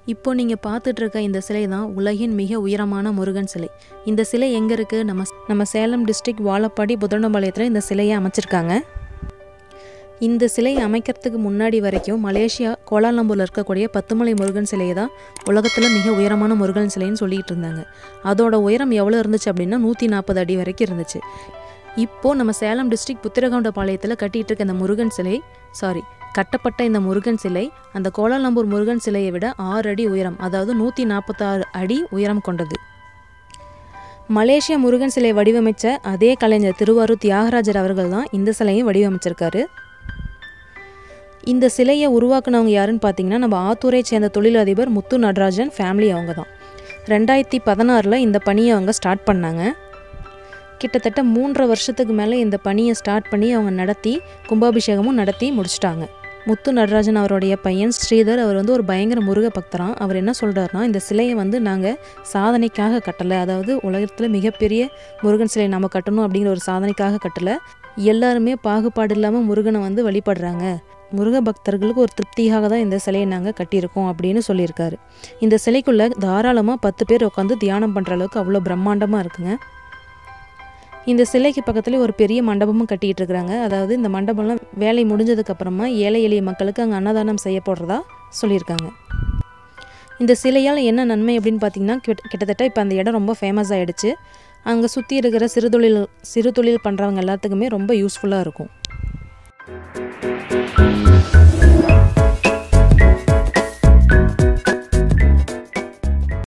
இப்போ நீங்கள் பார்த்துட்டு இருக்க இந்த சிலை தான் உலகின் மிக உயரமான முருகன் சிலை இந்த சிலை எங்கே இருக்குது நம்ம நம்ம சேலம் டிஸ்ட்ரிக்ட் வாழப்பாடி புதனம்பாளையத்தில் இந்த சிலையை அமைச்சிருக்காங்க இந்த சிலையை அமைக்கிறதுக்கு முன்னாடி வரைக்கும் மலேசியா கோலாலம்பூரில் இருக்கக்கூடிய பத்துமலை முருகன் சிலையை தான் உலகத்தில் மிக உயரமான முருகன் சிலைன்னு சொல்லிட்டு இருந்தாங்க அதோட உயரம் எவ்வளோ இருந்துச்சு அப்படின்னா நூற்றி நாற்பது அடி வரைக்கும் இருந்துச்சு இப்போது நம்ம சேலம் டிஸ்ட்ரிக்ட் புத்திரகவுண்டபாளையத்தில் கட்டிகிட்டு இருக்க இந்த முருகன் சிலை சாரி கட்டப்பட்ட இந்த முருகன் சிலை அந்த கோலாலம்பூர் முருகன் சிலையை விட ஆறு அடி உயரம் அதாவது நூற்றி நாற்பத்தாறு அடி உயரம் கொண்டது மலேசியா முருகன் சிலை வடிவமைச்ச அதே கலைஞர் திருவாரூர் தியாகராஜர் அவர்கள் தான் இந்த சிலையை வடிவமைச்சிருக்காரு இந்த சிலையை உருவாக்குனவங்க யாருன்னு பார்த்தீங்கன்னா நம்ம ஆத்தூரை சேர்ந்த தொழிலதிபர் முத்து நடராஜன் ஃபேமிலி அவங்க தான் ரெண்டாயிரத்தி பதினாறில் இந்த பணியை அவங்க ஸ்டார்ட் பண்ணாங்க கிட்டத்தட்ட மூன்றரை வருஷத்துக்கு மேலே இந்த பணியை ஸ்டார்ட் பண்ணி அவங்க நடத்தி கும்பாபிஷேகமும் நடத்தி முடிச்சிட்டாங்க முத்து நடராஜன் அவருடைய பையன் ஸ்ரீதர் அவர் வந்து ஒரு பயங்கர முருக பக்தரான் அவர் என்ன சொல்கிறாருன்னா இந்த சிலையை வந்து நாங்கள் சாதனைக்காக கட்டலை அதாவது உலகத்தில் மிகப்பெரிய முருகன் சிலை நம்ம கட்டணும் அப்படிங்கிற ஒரு சாதனைக்காக கட்டலை எல்லாருமே பாகுபாடு இல்லாமல் முருகனை வந்து வழிபடுறாங்க முருக பக்தர்களுக்கு ஒரு திருப்தியாக தான் இந்த சிலையை நாங்கள் கட்டியிருக்கோம் அப்படின்னு சொல்லியிருக்காரு இந்த சிலைக்குள்ளே தாராளமாக பத்து பேர் உட்காந்து தியானம் பண்ணுற அளவுக்கு அவ்வளோ பிரம்மாண்டமாக இருக்குங்க இந்த சிலைக்கு பக்கத்துலேயே ஒரு பெரிய மண்டபமும் கட்டிகிட்டு இருக்கிறாங்க அதாவது இந்த மண்டபம்லாம் வேலை முடிஞ்சதுக்கப்புறமா ஏழை எளிய மக்களுக்கு அங்கே அன்னதானம் செய்யப்படுறதா சொல்லியிருக்காங்க இந்த சிலையால் என்ன நன்மை அப்படின்னு பார்த்தீங்கன்னா கிட்ட- கிட்டத்தட்ட இப்போ அந்த இடம் ரொம்ப ஃபேமஸ் ஆகிடுச்சு அங்கே சுற்றி இருக்கிற சிறு தொழில் சிறு தொழில் பண்ணுறவங்க எல்லாத்துக்குமே ரொம்ப யூஸ்ஃபுல்லாக இருக்கும்